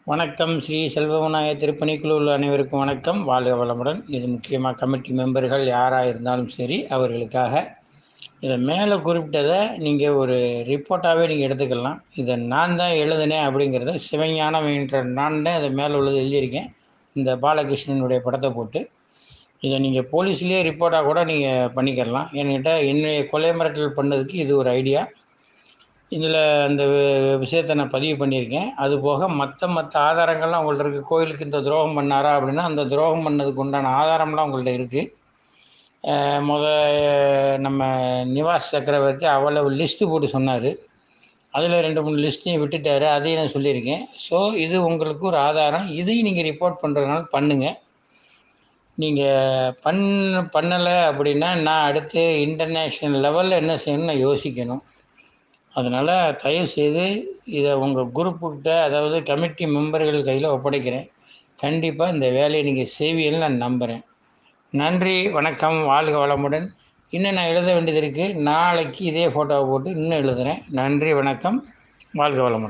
வணக்கம் ஸ்ரீ செல்வவிநாயகர் திருப்பணிக்குழு உள்ள அனைவருக்கும் வணக்கம் வாழ்க வளமுடன் இது முக்கியமாக கமிட்டி மெம்பர்கள் யாராக இருந்தாலும் சரி அவர்களுக்காக இதை மேலே குறிப்பிட்டதை நீங்கள் ஒரு ரிப்போர்ட்டாகவே நீங்கள் எடுத்துக்கலாம் இதை நான் தான் எழுதினேன் அப்படிங்கிறத சிவஞானம் என்ற நான் தான் இதை மேலே உள்ளது எழுதியிருக்கேன் இந்த பாலகிருஷ்ணனுடைய படத்தை போட்டு இதை நீங்கள் போலீஸ்லேயே ரிப்போர்ட்டாக கூட நீங்கள் பண்ணிக்கலாம் என்கிட்ட என்னுடைய கொலை மிரட்டல் பண்ணதுக்கு இது ஒரு ஐடியா இதில் அந்த வி- விஷயத்தை நான் பதிவு பண்ணியிருக்கேன் அது போக மற்ற மற்ற ஆதாரங்கள்லாம் உங்கள்ட்ட இருக்குது கோயிலுக்கு இந்த துரோகம் பண்ணாரா அப்படின்னா அந்த துரோகம் பண்ணதுக்கு உண்டான ஆதாரம்லாம் உங்கள்ட்ட இருக்குது முத நம்ம நிவாஸ் சக்கரவர்த்தி அவ்வளவு லிஸ்ட்டு போட்டு சொன்னார் அதில் ரெண்டு மூணு லிஸ்ட்டையும் விட்டுட்டாரு அதையும் நான் சொல்லியிருக்கேன் ஸோ இது உங்களுக்கு ஒரு ஆதாரம் இதையும் நீங்கள் ரிப்போர்ட் பண்ணுறதுனால பண்ணுங்கள் நீங்கள் பண் பண்ணலை அப்படின்னா நான் அடுத்து இன்டர்நேஷ்னல் லெவலில் என்ன செய்யணும்னு நான் யோசிக்கணும் அதனால் தயவு செய்து இதை உங்கள் குரூப்புக்கிட்ட அதாவது கமிட்டி மெம்பர்கள் கையில் ஒப்படைக்கிறேன் கண்டிப்பாக இந்த வேலையை நீங்கள் செய்வீங்கன்னு நான் நம்புகிறேன் நன்றி வணக்கம் வாழ்க வளமுடன் இன்னும் நான் எழுத வேண்டியது இருக்குது நாளைக்கு இதே ஃபோட்டோவை போட்டு இன்னும் எழுதுகிறேன் நன்றி வணக்கம் வாழ்க வளமுடன்